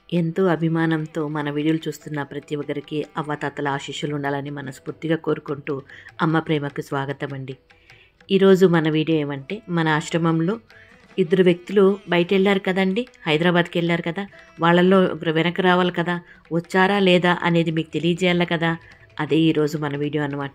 ఎంతో అభిమానంతో మన వీడియోలు చూస్తున్న ప్రతి ఒక్కరికి అవ్వాతాతల ఆశీస్సులు ఉండాలని మనస్ఫూర్తిగా కోరుకుంటూ అమ్మ ప్రేమకు స్వాగతం అండి ఈరోజు మన వీడియో ఏమంటే మన ఆశ్రమంలో ఇద్దరు వ్యక్తులు బయట వెళ్ళారు కదండి హైదరాబాద్కి వెళ్ళారు కదా వాళ్ళల్లో ఒకరు వెనక్కి రావాలి కదా వచ్చారా లేదా అనేది మీకు తెలియజేయాలి కదా అదే ఈరోజు మన వీడియో అన్నమాట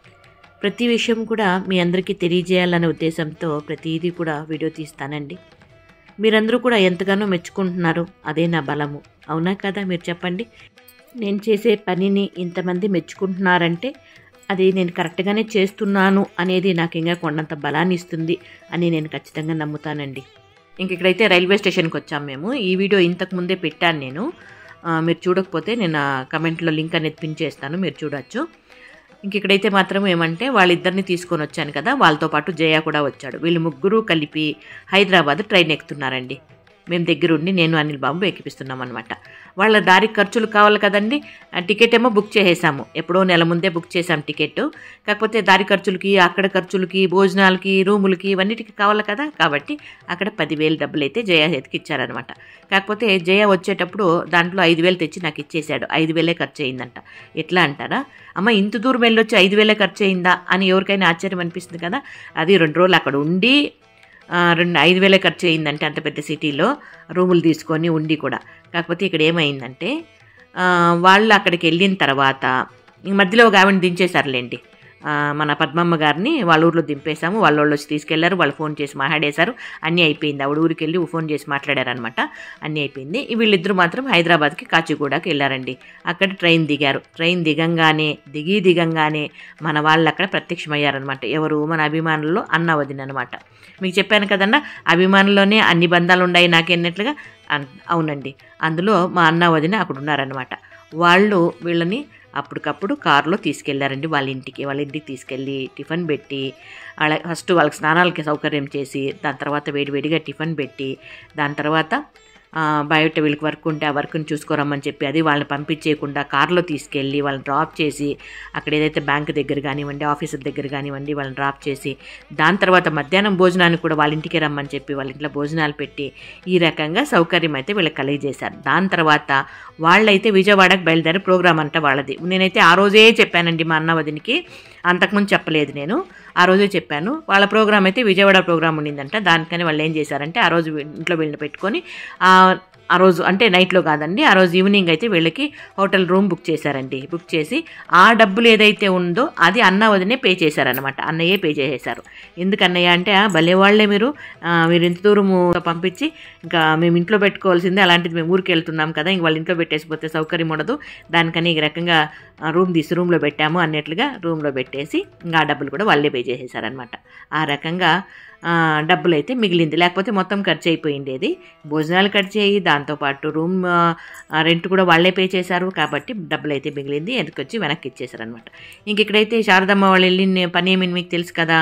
ప్రతి విషయం కూడా మీ అందరికీ తెలియజేయాలనే ఉద్దేశంతో ప్రతిదీ కూడా వీడియో తీస్తానండి మీరందరూ కూడా ఎంతగానో మెచ్చుకుంటున్నారు అదే నా బలము అవునా కదా మీరు చెప్పండి నేను చేసే పనిని ఇంతమంది మెచ్చుకుంటున్నారంటే అది నేను కరెక్ట్గానే చేస్తున్నాను అనేది నాకు ఇంకా కొండంత బలాన్ని ఇస్తుంది అని నేను ఖచ్చితంగా నమ్ముతానండి ఇంక ఇక్కడైతే రైల్వే స్టేషన్కి వచ్చాం మేము ఈ వీడియో ఇంతకు ముందే పెట్టాను నేను ఆ, మీరు చూడకపోతే నేను ఆ కమెంట్లో లింక్ అనేది పిన్ చేస్తాను మీరు చూడొచ్చు ఇంక ఇక్కడైతే మాత్రం ఏమంటే వాళ్ళిద్దరిని తీసుకొని వచ్చాను కదా వాళ్ళతో పాటు జయ కూడా వచ్చాడు వీళ్ళు ముగ్గురు కలిపి హైదరాబాద్ ట్రైన్ ఎక్కుతున్నారండి మేము దగ్గరుండి నేను అనిల్ బాబు ఎక్కిపిస్తున్నాం అనమాట వాళ్ళ దారి ఖర్చులు కావాలి కదండి ఆ టికెట్ ఏమో బుక్ చేసేసాము ఎప్పుడో నెల ముందే బుక్ చేసాం టికెట్ కాకపోతే దారి ఖర్చులకి అక్కడ ఖర్చులకి భోజనాలకి రూములకి ఇవన్నిటికి కావాలి కదా కాబట్టి అక్కడ పదివేలు డబ్బులు అయితే జయ చేతికి ఇచ్చారనమాట కాకపోతే జయ వచ్చేటప్పుడు దాంట్లో ఐదు వేలు తెచ్చి నాకు ఇచ్చేసాడు ఐదు వేలే ఖర్చు అయిందంట ఎట్లా అంటారా అమ్మ ఇంత దూరం వెళ్ళొచ్చి ఐదు వేలే ఖర్చు అయిందా అని ఎవరికైనా ఆశ్చర్యం అనిపిస్తుంది కదా అది రెండు రోజులు అక్కడ ఉండి ఆ, రెండు ఐదు వేలే ఖర్చు అయిందంటే అంత పెద్ద సిటీలో రూములు తీసుకొని ఉండి కూడా కాకపోతే ఇక్కడ ఏమైందంటే ఆ, వాళ్ళు అక్కడికి వెళ్ళిన తర్వాత ఇంక మధ్యలో ఒక ఆవిడని దించేశారులేండి ఆ, మన పద్మమ్మ గారిని వాళ్ళ ఊర్లో దింపేశాము వాళ్ళ వాళ్ళు వచ్చి తీసుకెళ్లారు వాళ్ళు ఫోన్ చేసి మాట్లాడేశారు అన్నీ అయిపోయింది ఆవిడ ఊరికి వెళ్ళి ఫోన్ చేసి మాట్లాడారనమాట అన్నీ అయిపోయింది ఈ వీళ్ళిద్దరూ మాత్రం హైదరాబాద్కి కాచిగూడకి వెళ్ళారండి అక్కడ ట్రైన్ దిగారు ట్రైన్ దిగంగానే దిగి దిగంగానే మన వాళ్ళు అక్కడ ప్రత్యక్షమయ్యారనమాట ఎవరు మన అభిమానుల్లో అన్న వదిన అనమాట మీకు చెప్పాను కదన్నా అభిమానుల్లోనే అన్ని బంధాలు ఉన్నాయి నాకెన్నట్లుగా అన్- అవునండి అందులో మా అన్న వదిన అక్కడ ఉన్నారనమాట వాళ్ళు వీళ్ళని అప్పటికప్పుడు కారులో తీసుకెళ్లారండి వాళ్ళ ఇంటికి వాళ్ళ ఇంటికి తీసుకెళ్ళి టిఫిన్ పెట్టి వాళ్ళ ఫస్ట్ వాళ్ళకి స్నానాలకి సౌకర్యం చేసి దాని తర్వాత వేడివేడిగా టిఫిన్ పెట్టి దాని తర్వాత ఆ, బయట వీళ్ళకి వర్క్ ఉంటే ఆ వర్క్ని చూసుకోరమ్మని చెప్పి అది వాళ్ళని పంపించేయకుండా కార్లో తీసుకెళ్ళి వాళ్ళని డ్రాప్ చేసి అక్కడ ఏదైతే బ్యాంక్ దగ్గర కానివ్వండి ఆఫీసర్ దగ్గర కానివ్వండి వాళ్ళని డ్రాప్ చేసి దాని తర్వాత మధ్యాహ్నం భోజనానికి కూడా వాళ్ళ ఇంటికి రమ్మని చెప్పి వాళ్ళ ఇంట్లో భోజనాలు పెట్టి ఈ రకంగా సౌకర్యం అయితే వీళ్ళకి కలిగజేశారు దాని తర్వాత వాళ్ళైతే విజయవాడకు బయలుదేరి ప్రోగ్రామ్ అంట వాళ్ళది నేనైతే ఆ రోజే చెప్పానండి మా అన్న వదినికి అంతకుముందు చెప్పలేదు నేను ఆ రోజే చెప్పాను వాళ్ళ ప్రోగ్రామ్ అయితే విజయవాడ ప్రోగ్రామ్ ఉండిందంట దానికని వాళ్ళు ఏం చేశారంటే ఆ రోజు వీ- ఇంట్లో వీళ్ళని పెట్టుకొని ఆ ఆ రోజు అంటే నైట్లో కాదండి ఆ రోజు ఈవినింగ్ అయితే వీళ్ళకి హోటల్ రూమ్ బుక్ చేశారండి బుక్ చేసి ఆ డబ్బులు ఏదైతే ఉందో అది అన్న వదినే పే చేశారనమాట అన్నయ్యే పే చేసేశారు ఎందుకు అన్నయ్య అంటే "ఆ, భలే వాళ్ళే మీరు ఆ, మీరు ఇంత దూరము పంపించి ఇంకా మేము ఇంట్లో పెట్టుకోవాల్సిందే అలాంటిది మేము ఊరికి వెళ్తున్నాం కదా ఇంక వాళ్ళ ఇంట్లో పెట్టేసిపోతే సౌకర్యం ఉండదు దానికని ఈ రకంగా ఆ, రూమ్ తీసి రూమ్లో పెట్టాము అన్నట్లుగా రూమ్లో పెట్టేసి ఇంకా ఆ డబ్బులు కూడా వాళ్ళే పే చేసేసారనమాట ఆ రకంగా ఆ, డబ్బులు అయితే మిగిలింది లేకపోతే మొత్తం ఖర్చు అయిపోయిండేది భోజనాలు ఖర్చు అయ్యి దాంతోపాటు రూమ్ ఆ, ఆ, రెంట్ కూడా వాళ్ళే పే చేశారు కాబట్టి డబ్బులు అయితే మిగిలింది ఎదుకొచ్చి వెనక్కి ఇచ్చేసారనమాట ఇంక ఇక్కడైతే శారదమ్మ వాళ్ళు వెళ్ళిన పని ఏమని మీకు తెలుసు కదా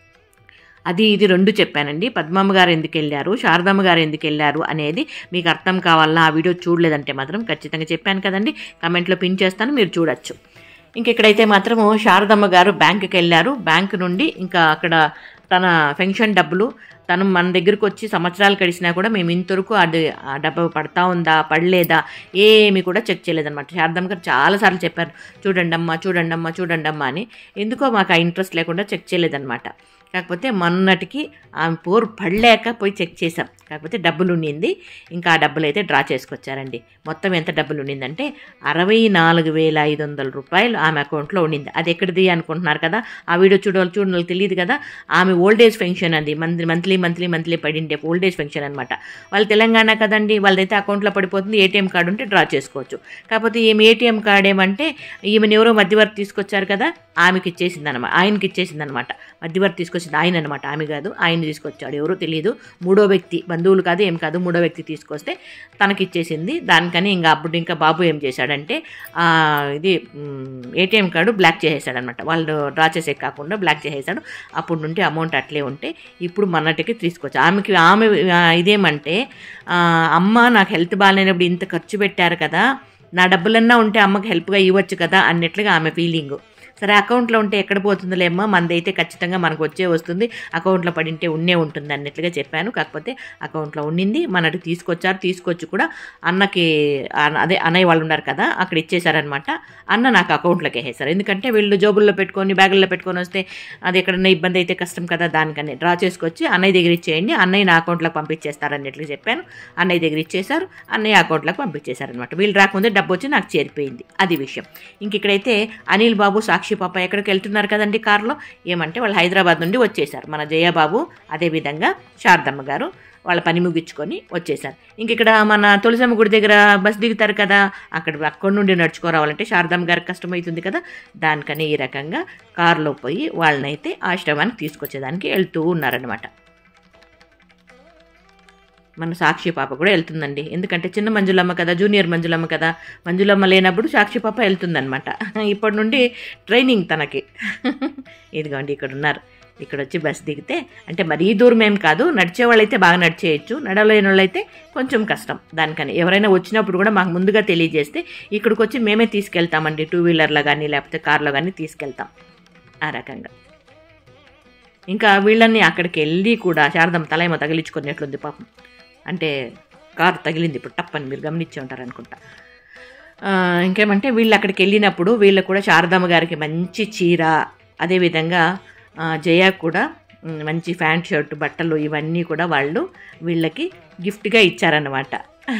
అది ఇది రెండు చెప్పానండి పద్మమ్మ గారు ఎందుకు వెళ్ళారు శారదమ్మ గారు ఎందుకు వెళ్ళారు అనేది మీకు అర్థం కావాలా ఆ వీడియో చూడలేదంటే మాత్రం ఖచ్చితంగా చెప్పాను కదండి కమెంట్లో పిన్ చేస్తాను మీరు చూడొచ్చు ఇంక ఇక్కడైతే మాత్రము శారదమ్మ గారు బ్యాంకుకి వెళ్ళారు బ్యాంక్ నుండి ఇంకా అక్కడ తన పెన్షన్ డబ్బులు తను మన దగ్గరకు వచ్చి సంవత్సరాలు గడిచినా కూడా మేము ఇంతవరకు అది ఆ డబ్బు పడతా ఉందా పడలేదా ఏమి కూడా చెక్ చేయలేదన్నమాట శారదమ్మ గారు చాలాసార్లు చెప్పారు చూడండి అమ్మా చూడండి అమ్మా చూడండి అమ్మా అని ఎందుకో మాకు ఆ ఇంట్రెస్ట్ లేకుండా చెక్ చేయలేదన్నమాట కాకపోతే మొన్నటికి ఆమె పోరు పడలేక పోయి చెక్ చేసాం కాకపోతే డబ్బులు ఉండింది ఇంకా ఆ డబ్బులు అయితే డ్రా చేసుకొచ్చారండి మొత్తం ఎంత డబ్బులు ఉండిందంటే అరవై నాలుగు వేల ఐదు వందల రూపాయలు ఆమె అకౌంట్లో ఉండింది అది ఎక్కడిది అనుకుంటున్నారు కదా ఆ వీడియో చూడాలి చూడాలి తెలియదు కదా ఆమె ఓల్డేజ్ పెన్షన్ అది మంత్లీ మంత్లీ మంత్లీ మంత్లీ పడిండే ఓల్డేజ్ పెన్షన్ అనమాట వాళ్ళు తెలంగాణ కదండి వాళ్ళదైతే అకౌంట్లో పడిపోతుంది ఏటీఎం కార్డు ఉంటే డ్రా చేసుకోవచ్చు కాకపోతే ఈమె ఏటీఎం కార్డు ఏమంటే ఈమెను ఎవరో మధ్యవర్తి తీసుకొచ్చారు కదా ఆమెకి ఇచ్చేసింది అనమాట ఆయనకి ఇచ్చేసింది అనమాట మధ్యవర్తి తీసుకొచ్చింది ఆయన అనమాట ఆమె కాదు ఆయన తీసుకొచ్చాడు ఎవరో తెలియదు మూడో వ్యక్తి బంధువులు కాదు ఏం కాదు మూడో వ్యక్తి తీసుకొస్తే తనకి ఇచ్చేసింది దానికని ఇంకా అప్పుడు ఇంకా బాబు ఏం చేశాడంటే ఆ, ఇది ఏటీఎం కార్డు బ్లాక్ చేసేసాడనమాట వాళ్ళు డ్రా చేసే కాకుండా బ్లాక్ చేసేసాడు అప్పుడు నుండి అమౌంట్ అట్లే ఉంటే ఇప్పుడు మొన్నటికి తీసుకొచ్చి ఆమెకి ఆమె ఆ, ఇదేమంటే ఆ, అమ్మ నాకు హెల్త్ బాగాలేనప్పుడు ఇంత ఖర్చు పెట్టారు కదా నా డబ్బులన్నా ఉంటే అమ్మకి హెల్ప్గా ఇవ్వచ్చు కదా అన్నట్లుగా ఆమె ఫీలింగ్ సరే అకౌంట్లో ఉంటే ఎక్కడ పోతుందిలే అమ్మా మనది అయితే ఖచ్చితంగా మనకు వచ్చే వస్తుంది అకౌంట్లో పడింటే ఉన్నే ఉంటుంది అన్నట్లుగా చెప్పాను కాకపోతే అకౌంట్లో ఉండింది మనకి తీసుకొచ్చారు తీసుకొచ్చి కూడా అన్నకి అన్న- అదే అన్నయ్య వాళ్ళు ఉన్నారు కదా అక్కడ ఇచ్చేశారనమాట అన్న నాకు అకౌంట్లోకి వేసేసారు ఎందుకంటే వీళ్ళు జోబుల్లో పెట్టుకొని బ్యాగుల్లో పెట్టుకొని వస్తే అది ఎక్కడన్నా ఇబ్బంది అయితే కష్టం కదా దానికని డ్రా చేసుకొచ్చి అన్నయ్య దగ్గర ఇచ్చేయండి అన్నయ్య నా అకౌంట్లోకి పంపించేస్తారు అన్నట్లుగా చెప్పాను అన్నయ్య దగ్గర ఇచ్చేశారు అన్నయ్య అకౌంట్లోకి పంపించేశారనమాట వీళ్ళు రాకముందే డబ్బు వచ్చి నాకు చేరిపోయింది అది విషయం ఇంక ఇక్కడైతే అనిల్ బాబు సాక్షి పాప ఎక్కడికి వెళ్తున్నారు కదండి కారులో ఏమంటే వాళ్ళు హైదరాబాద్ నుండి వచ్చేసారు మన జయబాబు అదేవిధంగా శారదమ్మ గారు వాళ్ళ పని ముగించుకొని వచ్చేసారు ఇంక ఇక్కడ మన తులసమ్మ గుడి దగ్గర బస్ దిగుతారు కదా అక్కడ అక్కడి నుండి నడుచుకోరావాలంటే శారదమ్మ గారికి కష్టమవుతుంది కదా దానికని ఈ రకంగా కారులో పోయి వాళ్ళనైతే ఆశ్రమానికి తీసుకొచ్చేదానికి వెళ్తూ ఉన్నారనమాట మన సాక్షి పాప కూడా వెళ్తుందండి ఎందుకంటే చిన్న మంజులమ్మ కదా జూనియర్ మంజులమ్మ కదా మంజులమ్మ లేనప్పుడు సాక్షి పాప వెళ్తుందనమాట ఇప్పటి నుండి ట్రైనింగ్ తనకి ఇదిగోండి ఇక్కడ ఉన్నారు ఇక్కడ వచ్చి బస్ దిగితే అంటే మరీ దూరం ఏం కాదు నడిచే వాళ్ళైతే బాగా నడిచేయచ్చు నడవలేని వాళ్ళైతే కొంచెం కష్టం దానికని ఎవరైనా వచ్చినప్పుడు కూడా మాకు ముందుగా తెలియజేస్తే ఇక్కడికి వచ్చి మేమే తీసుకెళ్తామండి టూ వీలర్లో కానీ లేకపోతే కార్లో కానీ తీసుకెళ్తాం ఆ రకంగా ఇంకా వీళ్ళని అక్కడికి వెళ్ళి కూడా శారదం తలేమో తగిలించుకునేట్లుంది పాపం అంటే కారు తగిలింది ఇప్పుడు టప్పని మీరు గమనించి ఉంటారు అనుకుంటా ఆ, ఇంకేమంటే వీళ్ళు అక్కడికి వెళ్ళినప్పుడు వీళ్ళకు కూడా శారదమ్మ గారికి మంచి చీర అదేవిధంగా ఆ, జయ కూడా ఉమ్, మంచి ప్యాంట్ షర్ట్ బట్టలు ఇవన్నీ కూడా వాళ్ళు వీళ్ళకి గిఫ్ట్గా ఇచ్చారన్నమాట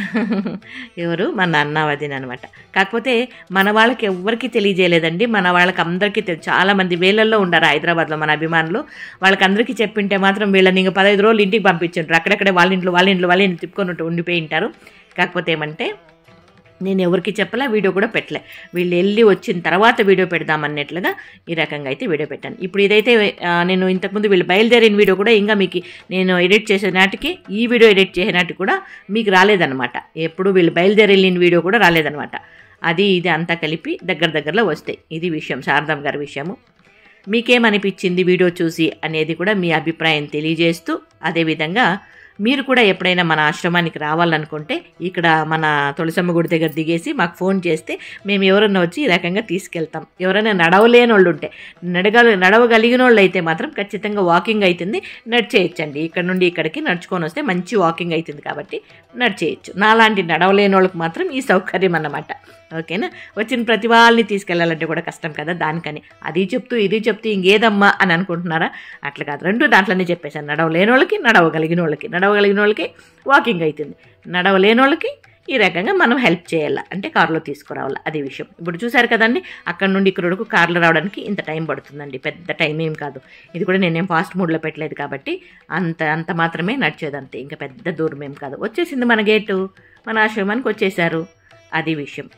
ఎవరు మన అన్న వదిన అనమాట కాకపోతే మన వాళ్ళకి ఎవ్వరికి తెలియజేయలేదండి మన వాళ్ళకి అందరికీ తెలి చాలా మంది వేలల్లో ఉండారు హైదరాబాద్లో మన అభిమానులు వాళ్ళకి అందరికీ చెప్పింటే మాత్రం వీళ్ళని ఇంకా పదహైదు రోజులు ఇంటికి పంపించారు అక్కడక్కడే వాళ్ళ ఇంట్లో వాళ్ళ ఇంట్లో వాళ్ళ ఇంట్లో తిప్పుకొని ఉంటూ ఉండిపోయి ఉంటారు కాకపోతే ఏమంటే నేను ఎవరికి చెప్పలే వీడియో కూడా పెట్టలే వీళ్ళు వెళ్ళి వచ్చిన తర్వాత వీడియో పెడదామన్నట్లుగా ఈ రకంగా అయితే వీడియో పెట్టాను ఇప్పుడు ఇదైతే ఆ, నేను ఇంతకుముందు వీళ్ళు బయలుదేరిన వీడియో కూడా ఇంకా మీకు నేను ఎడిట్ చేసే నాటికి ఈ వీడియో ఎడిట్ చేసే నాటికి కూడా మీకు రాలేదన్నమాట ఎప్పుడు వీళ్ళు బయలుదేరి వెళ్ళిన వీడియో కూడా రాలేదన్నమాట అది ఇది అంతా కలిపి దగ్గర దగ్గరలో వస్తాయి ఇది విషయం శారదం గారి విషయము మీకేమనిపించింది వీడియో చూసి అనేది కూడా మీ అభిప్రాయం తెలియజేస్తూ అదేవిధంగా మీరు కూడా ఎప్పుడైనా మన ఆశ్రమానికి రావాలనుకుంటే ఇక్కడ మన తులసమ్మ గుడి దగ్గర దిగేసి మాకు ఫోన్ చేస్తే మేము ఎవరన్నా వచ్చి ఈ రకంగా తీసుకెళ్తాం ఎవరైనా నడవలేని వాళ్ళు ఉంటే నడగల నడవగలిగిన వాళ్ళు అయితే మాత్రం ఖచ్చితంగా వాకింగ్ అవుతుంది నడిచేయచ్చండి ఇక్కడ నుండి ఇక్కడికి నడుచుకొని వస్తే మంచి వాకింగ్ అవుతుంది కాబట్టి నడిచేయచ్చు నాలాంటి నడవలేని వాళ్ళకి మాత్రం ఈ సౌకర్యం అన్నమాట ఓకేనా వచ్చిన ప్రతి వాళ్ళని తీసుకెళ్ళాలంటే కూడా కష్టం కదా దానికని అది చెప్తూ ఇది చెప్తూ ఇంకేదమ్మా అని అనుకుంటున్నారా అట్లా కాదు రెండు దాంట్లోనే చెప్పేశాను నడవలేని వాళ్ళకి నడవగలిగిన వాళ్ళకి నడవగలిగిన వాళ్ళకి వాకింగ్ అవుతుంది నడవలేని వాళ్ళకి ఈ రకంగా మనం హెల్ప్ చేయాలి అంటే కారులో తీసుకురావాలి అది విషయం ఇప్పుడు చూసారు కదండి అక్కడ నుండి ఇక్కడ వరకు కార్లో రావడానికి ఇంత టైం పడుతుందండి పెద్ద టైం ఏం కాదు ఇది కూడా నేనేం ఫాస్ట్ మూడ్లో పెట్టలేదు కాబట్టి అంత అంత మాత్రమే నడిచేది అంతే ఇంకా పెద్ద దూరం ఏం కాదు వచ్చేసింది మన గేటు మన ఆశ్రమానికి వచ్చేసారు అది విషయం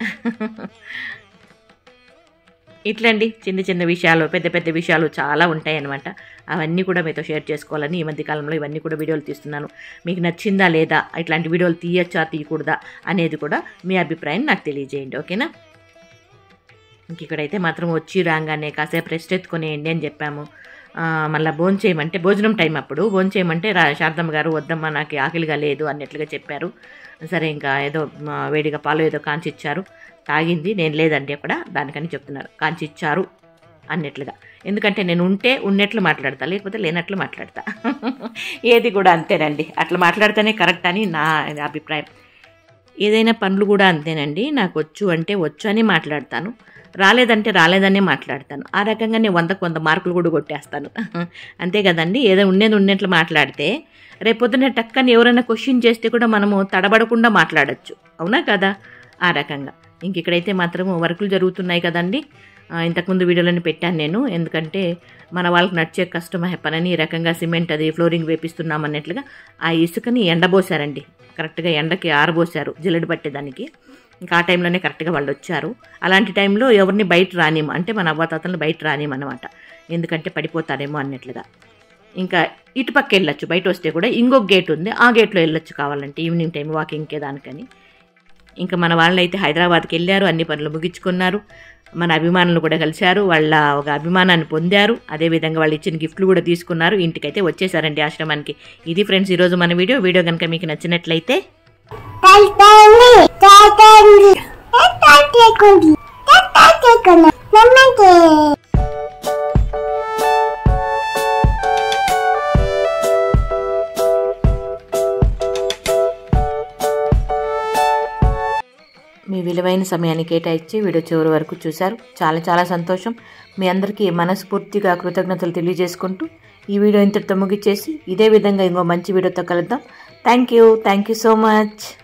ఇట్లండి చిన్న చిన్న విషయాలు పెద్ద పెద్ద విషయాలు చాలా ఉంటాయన్నమాట అవన్నీ కూడా మీతో షేర్ చేసుకోవాలని ఈ మధ్య కాలంలో ఇవన్నీ కూడా వీడియోలు తీస్తున్నాను మీకు నచ్చిందా లేదా ఇట్లాంటి వీడియోలు తీయచ్చా తీయకూడదా అనేది కూడా మీ అభిప్రాయం నాకు తెలియజేయండి ఓకేనా ఇంక ఇక్కడైతే మాత్రం వచ్చి రాగానే కాసేపు రెస్ట్ ఎత్తుకొనేయండి అని చెప్పాము ఆ, మళ్ళా భోజనం చేయమంటే భోజనం టైం అప్పుడు భోజనం చేయమంటే రా శారదమ్మ గారు వద్దమ్మా నాకు ఆకలిగా లేదు అన్నట్లుగా చెప్పారు సరే ఇంకా ఏదో మా వేడిగా పాలు ఏదో కాంచి ఇచ్చారు తాగింది నేను లేదండి అక్కడ దానికని చెప్తున్నారు కాంచి ఇచ్చారు అన్నట్లుగా ఎందుకంటే నేను ఉంటే ఉన్నట్లు మాట్లాడతా లేకపోతే లేనట్లు మాట్లాడతా ఏది కూడా అంతేనండి అట్లా మాట్లాడితేనే కరెక్ట్ అని నా అభిప్రాయం ఏదైనా పనులు కూడా అంతేనండి నాకు వచ్చు అంటే వచ్చు అని మాట్లాడతాను రాలేదంటే రాలేదనే మాట్లాడతాను ఆ రకంగా నేను వందకు వంద మార్కులు కూడా కొట్టేస్తాను అంతే కదండి ఏదో ఉండేది ఉన్నట్లు మాట్లాడితే రేపొద్దున టక్కని ఎవరైనా క్వశ్చన్ చేస్తే కూడా మనము తడబడకుండా మాట్లాడచ్చు అవునా కదా ఆ రకంగా ఇంక ఇక్కడైతే మాత్రము వర్కులు జరుగుతున్నాయి కదండి ఆ, ఇంతకుముందు వీడియోలను పెట్టాను నేను ఎందుకంటే మన వాళ్ళకి నడిచే కష్టం పనని ఈ రకంగా సిమెంట్ అది ఫ్లోరింగ్ వేపిస్తున్నాం అన్నట్లుగా ఆ ఇసుకని ఎండబోసారండి కరెక్ట్గా ఎండకి ఆరబోసారు జిల్లడి పట్టేదానికి ఇంకా ఆ టైంలోనే కరెక్ట్గా వాళ్ళు వచ్చారు అలాంటి టైంలో ఎవరిని బయట రానిము అంటే మన అవ్వాతాతలను బయట రానిము అనమాట ఎందుకంటే పడిపోతారేమో అన్నట్లుగా ఇంకా ఇటుపక్క వెళ్ళొచ్చు బయట వస్తే కూడా ఇంకొక గేట్ ఉంది ఆ గేట్లో వెళ్ళొచ్చు కావాలంటే ఈవినింగ్ టైం వాకింగ్కే దానికని ఇంకా మన వాళ్ళైతే హైదరాబాద్కి వెళ్ళారు అన్ని పనులు ముగించుకున్నారు మన అభిమానులు కూడా కలిశారు వాళ్ళ ఒక అభిమానాన్ని పొందారు అదేవిధంగా వాళ్ళు ఇచ్చిన గిఫ్ట్లు కూడా తీసుకున్నారు ఇంటికైతే వచ్చేసారండి ఆశ్రమానికి ఇది ఫ్రెండ్స్ ఈరోజు మన వీడియో వీడియో కనుక మీకు నచ్చినట్లయితే తాతండి తాతండి తాతండి తాతండి తాతండి నమ్మకే సమయాన్ని కేటాయించి వీడియో చివరి వరకు చూశారు చాలా చాలా సంతోషం మీ అందరికీ మనస్ఫూర్తిగా కృతజ్ఞతలు తెలియజేసుకుంటూ ఈ వీడియో ఇంతటితో ముగిచ్చేసి ఇదే విధంగా ఇంకో మంచి వీడియోతో కలుద్దాం thank you thank you so much